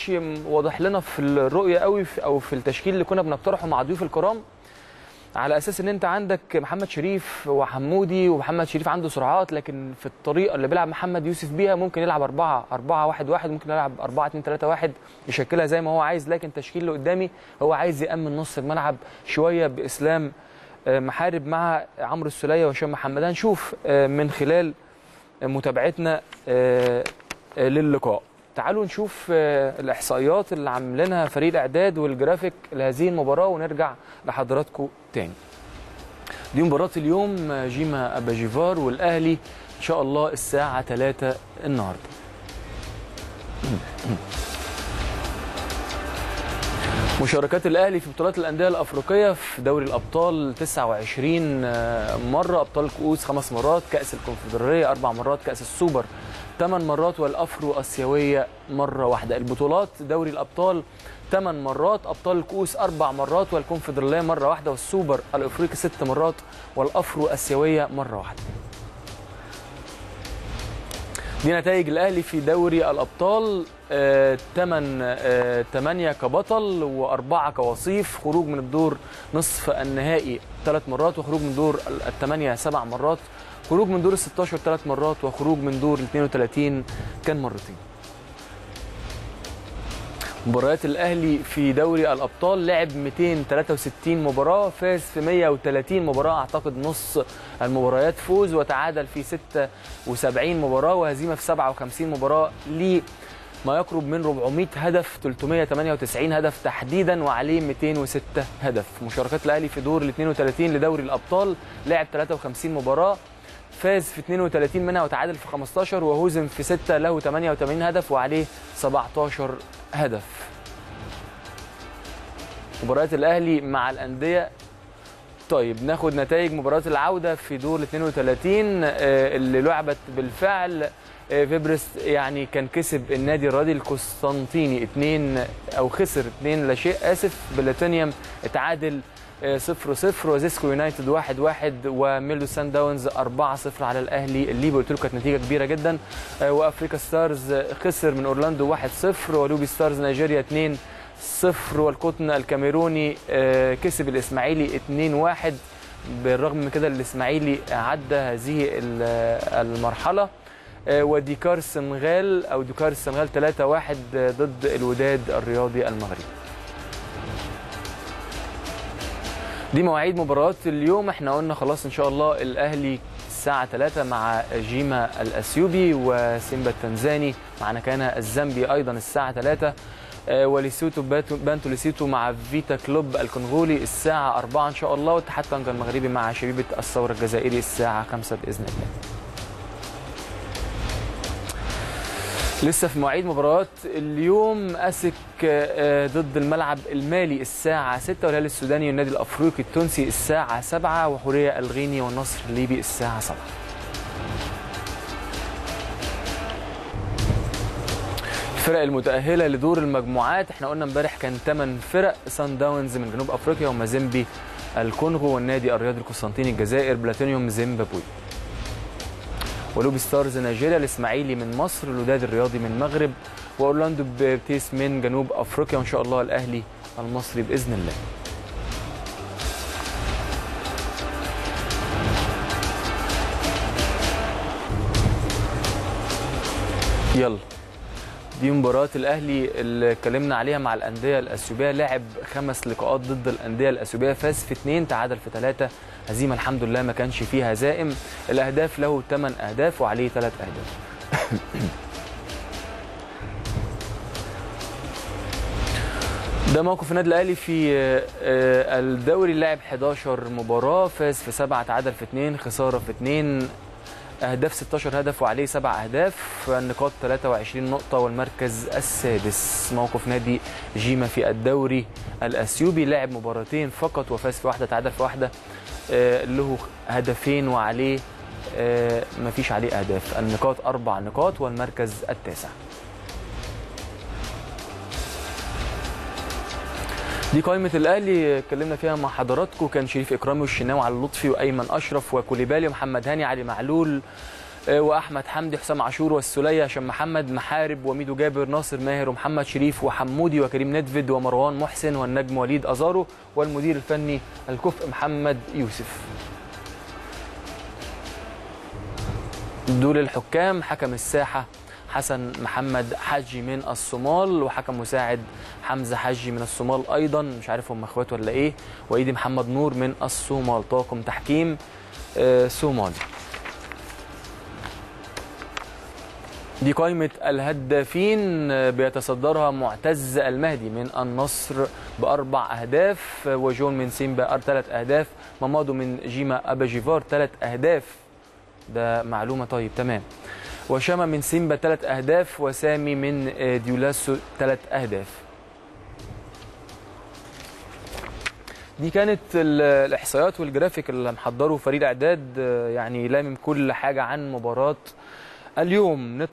كانش واضح لنا في الرؤيه قوي في او في التشكيل اللي كنا بنقترحه مع ضيوف الكرام على اساس ان انت عندك محمد شريف وحمودي ومحمد شريف عنده سرعات لكن في الطريقه اللي بيلعب محمد يوسف بيها ممكن يلعب 4 4 1 1 ممكن يلعب 4 2 3 1 يشكلها زي ما هو عايز لكن التشكيل اللي قدامي هو عايز يامن نص الملعب شويه باسلام آه، محارب مع عمرو السوليه وهشام محمد هنشوف آه، من خلال متابعتنا آه، آه، للقاء تعالوا نشوف آه، الاحصائيات اللي عاملينها فريق الاعداد والجرافيك لهذه المباراه ونرجع لحضراتكم تاني دي مباراه اليوم آه، جيما اباجيفار والاهلي ان شاء الله الساعه 3 النهارده مشاركات الاهلي في بطولات الانديه الافريقيه في دوري الابطال 29 مره ابطال الكؤوس خمس مرات كاس الكونفدراليه اربع مرات كاس السوبر ثمان مرات والافرو اسيويه مره واحده البطولات دوري الابطال ثمان مرات ابطال الكؤوس اربع مرات والكونفدراليه مره واحده والسوبر الافريقي ست مرات والافرو اسيويه مره واحده دي نتائج الاهلي في دوري الابطال 8 8 كبطل واربعه كوصيف خروج من الدور نصف النهائي ثلاث مرات وخروج من دور الثمانيه سبع مرات خروج من دور ال 16 ثلاث مرات وخروج من دور ال 32 كان مرتين مباريات الاهلي في دوري الابطال لعب 263 مباراه فاز في 130 مباراه اعتقد نص المباريات فوز وتعادل في 76 مباراه وهزيمه في 57 مباراه ليه ما يقرب من 400 هدف 398 هدف تحديدا وعليه 206 هدف مشاركات الاهلي في دور ال 32 لدوري الابطال لعب 53 مباراه فاز في 32 منها وتعادل في 15 وهزم في 6 له 88 هدف وعليه 17 هدف مباريات الاهلي مع الانديه طيب ناخد نتائج مباراه العوده في دور ال 32 آه، اللي لعبت بالفعل آه، فيبرس يعني كان كسب النادي الرياضي القسطنطيني 2 او خسر 2 لا شيء اسف بلاتينيوم اتعادل 0 0 وزيسكو يونايتد 1 1 وميلو سان داونز 4 0 على الاهلي الليبي قلت لكم كانت نتيجه كبيره جدا آه، وافريكا ستارز خسر من اورلاندو 1 0 ولوبي ستارز نيجيريا 2 0 والقطن الكاميروني آه، كسب الاسماعيلي 2 1 بالرغم من كده الاسماعيلي عدى هذه ال- المرحله آه، وديكار السنغال او ديكار السنغال 3 1 ضد الوداد الرياضي المغربي دي مواعيد مباريات اليوم احنا قلنا خلاص ان شاء الله الاهلي الساعة 3 مع جيما الأثيوبي وسيمبا التنزاني مع نكانا الزامبي أيضا الساعة 3 آه، وليسوتو باتو- بانتو ليسوتو مع فيتا كلوب الكونغولي الساعة 4 إن شاء الله واتحاد طنجة المغربي مع شبيبة الثورة الجزائري الساعة 5 بإذن الله لسه في مواعيد مباريات اليوم اسك آه، ضد الملعب المالي الساعة 6 والهلال السوداني والنادي الافريقي التونسي الساعة 7 وحورية الغيني والنصر الليبي الساعة 7 الفرق المتأهلة لدور المجموعات احنا قلنا امبارح كان 8 فرق سان داونز من جنوب افريقيا ومازيمبي الكونغو والنادي الرياضي القسطنطيني الجزائر بلاتينيوم زيمبابوي ولوبي ستارز نيجيريا الاسماعيلي من مصر الوداد الرياضي من المغرب واورلاندو بيرتيس من جنوب افريقيا وان شاء الله الاهلي المصري باذن الله يلا دي مباراة الأهلي اللي اتكلمنا عليها مع الأندية الأثيوبية لعب خمس لقاءات ضد الأندية الأثيوبية فاز في اثنين تعادل في ثلاثة هزيمة الحمد لله ما كانش فيها هزائم الأهداف له ثمان أهداف وعليه ثلاث أهداف ده موقف النادي الاهلي في آه، آه، الدوري لعب 11 مباراه فاز في سبعه تعادل في اثنين خساره في اثنين اهداف 16 هدف وعليه سبع اهداف النقاط 23 نقطه والمركز السادس موقف نادي جيما في الدوري الاثيوبي لعب مباراتين فقط وفاز في واحده تعادل في واحده آه، له هدفين وعليه آه، مفيش عليه اهداف النقاط اربع نقاط والمركز التاسع دي قائمة الأهلي اتكلمنا فيها مع حضراتكم كان شريف إكرامي والشناوي علي لطفي وأيمن أشرف وكوليبالي ومحمد هاني علي معلول آه، واحمد حمدي حسام عاشور والسليه هشام محمد محارب وميدو جابر ناصر ماهر ومحمد شريف وحمودي وكريم ندفد ومروان محسن والنجم وليد ازارو والمدير الفني الكفء محمد يوسف دول الحكام حكم الساحه حسن محمد حجي من الصومال وحكم مساعد حمزه حجي من الصومال ايضا مش عارف هم اخوات ولا ايه وايدي محمد نور من الصومال طاقم تحكيم آه، صومالي دي قائمة الهدافين آه، بيتصدرها معتز المهدي من النصر بأربع أهداف آه، وجون من سيمبا ثلاث أهداف مامادو من جيما أباجيفار ثلاث أهداف ده معلومة طيب تمام وشاما من سيمبا ثلاث أهداف وسامي من آه، ديولاسو ثلاث أهداف دي كانت ال- الإحصائيات والجرافيك اللي محضره فريق إعداد آه، يعني لامم كل حاجة عن مباراة اليوم